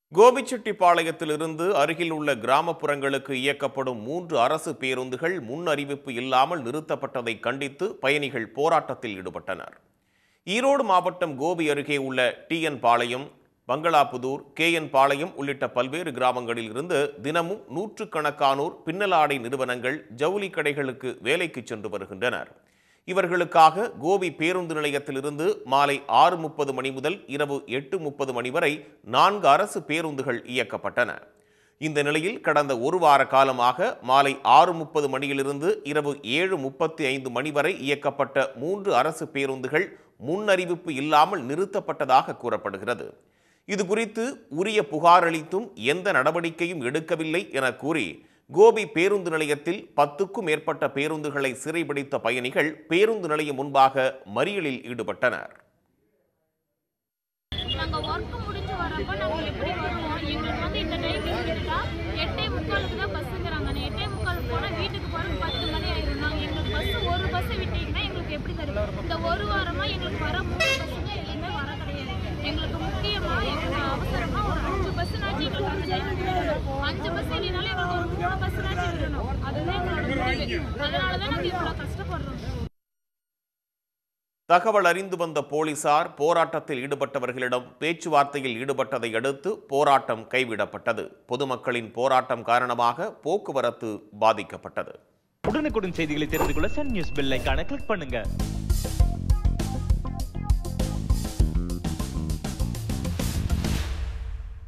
கோபிச்செட்டிப்பாளையத்திலிருந்து அருகில் உள்ள கிராமப்புறங்களுக்கு இயக்கப்படும் மூன்று அரசு பேருந்துகள் முன் அறிவிப்பு இல்லாமல் நிறுத்தப்பட்டதை கண்டித்து பயணிகள் போராட்டத்தில் ஈடுபட்டனர் ஈரோடு மாவட்டம் கோபி அருகே உள்ள டிஎன் பாளையம் பங்களாபுதூர் கேஎன் பாளையம் உள்ளிட்ட பல்வேறு கிராமங்களில் இருந்து தினமும் நூற்றுக்கணக்கானோர் பின்னலாடை நிறுவனங்கள் ஜவுளி கடைகளுக்கு வேலைக்கு சென்று வருகின்றனர் இவர்களுக்காக கோபி பேருந்து நிலையத்திலிருந்து மாலை ஆறு முப்பது மணி முதல் இரவு எட்டு முப்பது மணி வரை நான்கு அரசு பேருந்துகள் இயக்கப்பட்டன இந்த நிலையில் கடந்த ஒரு வார காலமாக மாலை ஆறு முப்பது மணியிலிருந்து இரவு ஏழு முப்பத்தி ஐந்து மணி வரை இயக்கப்பட்ட மூன்று அரசு பேருந்துகள் முன்னறிவிப்பு இல்லாமல் நிறுத்தப்பட்டதாக கூறப்படுகிறது இது குறித்து உரிய புகார் அளித்தும் எந்த நடவடிக்கையும் எடுக்கவில்லை என கூறி கோபி பேருந்து நிலையத்தில் பத்துக்கும் மேற்பட்ட பேருந்துகளை சிறைபிடித்த பயணிகள் பேருந்து நிலையம் முன்பாக மறியலில் ஈடுபட்டனர் நாங்க ஒர்க் முடிஞ்சு வரப்ப நாங்க எப்படி வருவோம் எங்களுக்கு வந்து இந்த டைமிங் இருக்கா எட்டே முக்காலுக்கு தான் பஸ்ஸுங்கிறாங்க நான் எட்டே முக்காலுக்கு போனால் வீட்டுக்கு போகிறது பத்து மணி ஆயிடும் நாங்கள் எங்களுக்கு பஸ் ஒரு பஸ் விட்டீங்கன்னா எங்களுக்கு எப்படி தரும் இந்த ஒரு வாரமா எங்களுக்கு வர மூணு பஸ்ஸுங்க எதுவுமே வர கிடையாது எங்களுக்கு முக்கியமா எங்களுக்கு அவசரமா ஒரு அஞ்சு பஸ்ஸுனாச்சும் எங்களுக்கு அந்த டைமுக்கு விடணும் அஞ்சு பஸ் இல்லைனாலும் எங்களுக்கு ஒரு மூணு பஸ்ஸுனாச்சும் விடணும் அதுதான் எங்களோட முடிவு அதனால தான் நாங்கள் இவ்வளோ கஷ்டப்படுறோம் தகவல் அறிந்து வந்த போலீசார் போராட்டத்தில் ஈடுபட்டவர்களிடம் பேச்சுவார்த்தையில் ஈடுபட்டதை அடுத்து போராட்டம் கைவிடப்பட்டது பொதுமக்களின் போராட்டம் காரணமாக போக்குவரத்து பாதிக்கப்பட்டது உடனுக்குடன் செய்திகளை தெரிந்து கொள்ள சன் நியூஸ் பெல் ஐகானை கிளிக் பண்ணுங்க